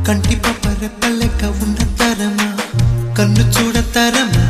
కంటి పాప రెప్పలెక్క ఉన్న తరమా కన్ను చూడతరమా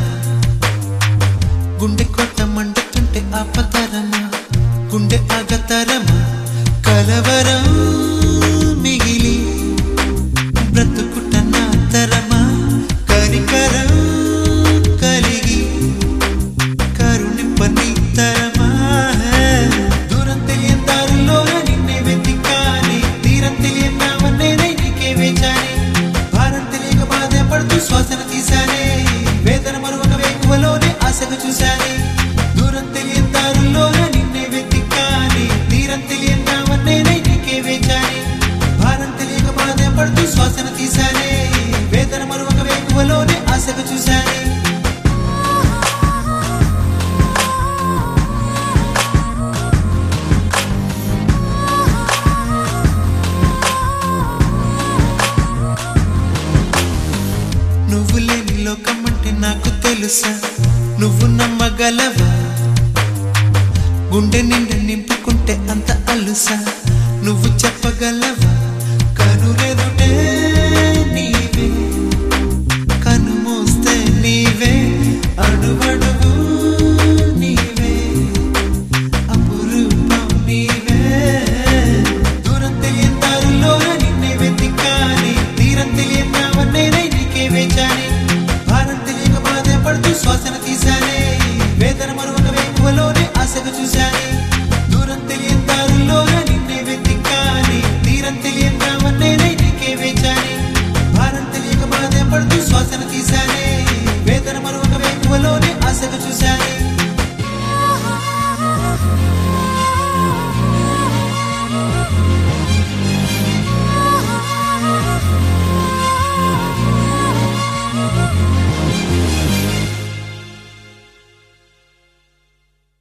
గుండె కొట్ట మండుతుంటే ఆపతరమా గుండె ఆగతరమా కలవరం మిగిలి బ్రతుకుట నా తరమా కనికరం కలిగి కరుణింపని తరమా దూరం తెలియని దారిలో నిన్నే వెతికాని తీరం తెలియని నావన్నేనే నీకే వేచాని భారం తెలియక బాధపడుతూ శ్వాసన తీశానే వేదన మరొక వేకువలోనే ఆశగా చూశానే దూరం తెలియని దారుల్లో నిన్నే వెతికాని తీరం తెలియని నావన్నేనే నీకే వేచాని భారం తెలియక బాధపడుతూ శ్వాసన తీశానే వేదన మరొక వేకువలోనే ఆశగా చూశానే నువ్వు లేని లోకం అంటే నాకు తెలుసా నువ్వు నమ్మగలవా గుండె నిండా నింపుకుంటే అంత అలుసా నువ్వు చెప్పగలవా కనురెదుటే నీవే కను మోస్తే నీవే అడుగడుగు నీవే అపురూపం నీవే దూరం తెలియని దారుల్లో నిన్నే వెతికాని తీరం తెలియని నావన్నేనే నీకే వేచాని భారం తెలియక బాధపడుతూ శ్వాసన తీశానే వేదన మరొక వేకువలోనే ఆశగా చూశానే దూరం తెలియని దారుల్లో నిన్నే వెతికాని తీరం తెలియని నావన్నేనే నీకే వేచాని భారం తెలియక బాధపడుతూ శ్వాసన తీశానే వేదన మరొక వేకువలోనే ఆశగా చూశానే